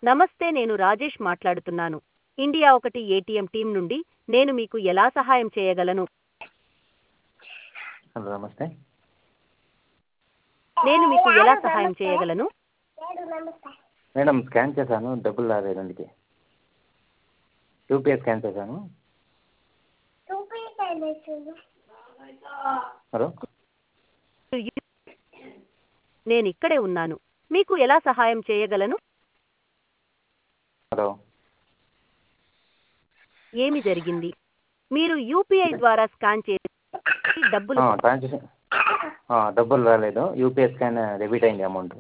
నమస్తే నేను రాజేష్ మాట్లాడుతున్నాను ఇండియా ఒకటి ఏటీఎం టీం నుండి నేను మీకు ఎలా సహాయం చేయగలను హలో నమస్తే నేను మీకు ఎలా సహాయం చేయగలను మేడం స్కాన్ చేశాను డబ్బులు రాలేదు అందుకే యూపీఐ స్కాన్ చేశాను హలో నేను ఇక్కడే ఉన్నాను మీకు ఎలా సహాయం చేయగలను హలో ఏమి జరిగింది మీరు యూపీఐ ద్వారా స్కాన్ చేసి డబ్బులు ట్రాన్సాక్షన్ డబ్బులు రాలేదు యూపీఐ స్కాన్ డెబిట్ అయింది అమౌంట్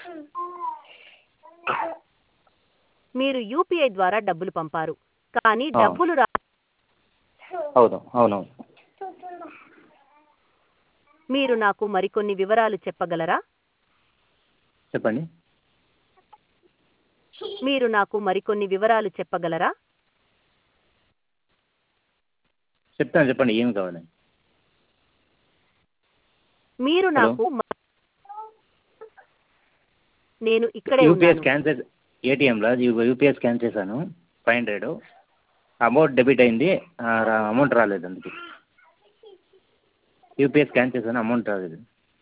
మీరు యూపీఐ ద్వారా డబ్బులు పంపారు కానీ ఆ. డబ్బులు రా అవును అవును మీరు నాకు మరికొన్ని వివరాలు చెప్పగలరా చెప్పండి మీరు నాకు మరికొన్ని వివరాలు చెప్పగలరా చెప్తాను చెప్పండి ఏమి కావాలి మీరు హలో. నాకు మ- నేను ఇక్కడే యూపీఐ ఉన్నాను స్కాన్ చేసి ఏటీఎంలో యూపీఐ స్కాన్ చేశాను ఫైవ్ హండ్రెడ్ అమౌంట్ డెబిట్ అయింది అమౌంట్ రాలేదు అందుకే యూపీఐ స్కాన్ చేశాను అమౌంట్ రాలేదు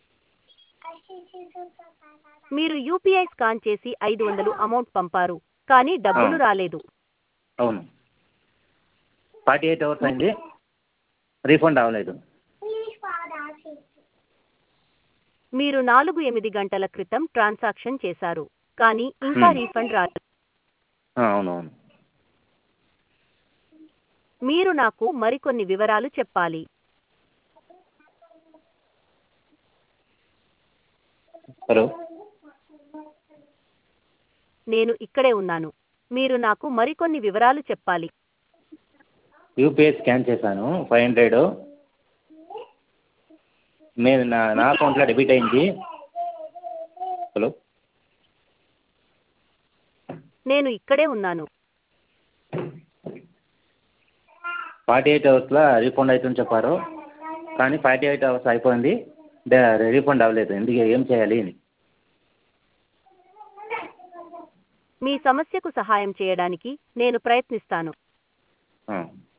మీరు యూపీఐ స్కాన్ చేసి ఐదు వందలు అమౌంట్ పంపారు కానీ డబ్బులు ఆ. రాలేదు అవును ఫార్టీ ఎయిట్ అవర్స్ అయింది రీఫండ్ అవ్వలేదు మీరు నాలుగు ఎనిమిది గంటల క్రితం ట్రాన్సాక్షన్ చేశారు కానీ ఇంకా Hmm. రీఫండ్ రాలేదు ఆ, అవును అవును మీరు నాకు మరికొన్ని వివరాలు చెప్పాలి హలో నేను ఇక్కడే ఉన్నాను మీరు నాకు మరికొన్ని వివరాలు చెప్పాలి యూపీఐ స్కాన్ చేశాను ఫైవ్ హండ్రెడ్ మీరు నా నా అకౌంట్లో డెబిట్ అయింది హలో నేను ఇక్కడే ఉన్నాను ఫార్టీ ఎయిట్ అవర్స్లో రీఫండ్ అవుతుందని చెప్పారు కానీ ఫార్టీ ఎయిట్ అవర్స్ అయిపోయింది రీఫండ్ అవ్వలేదు ఎందుకు ఏం చేయాలి అని మీ సమస్యకు సహాయం చేయడానికి నేను ప్రయత్నిస్తాను ఆ.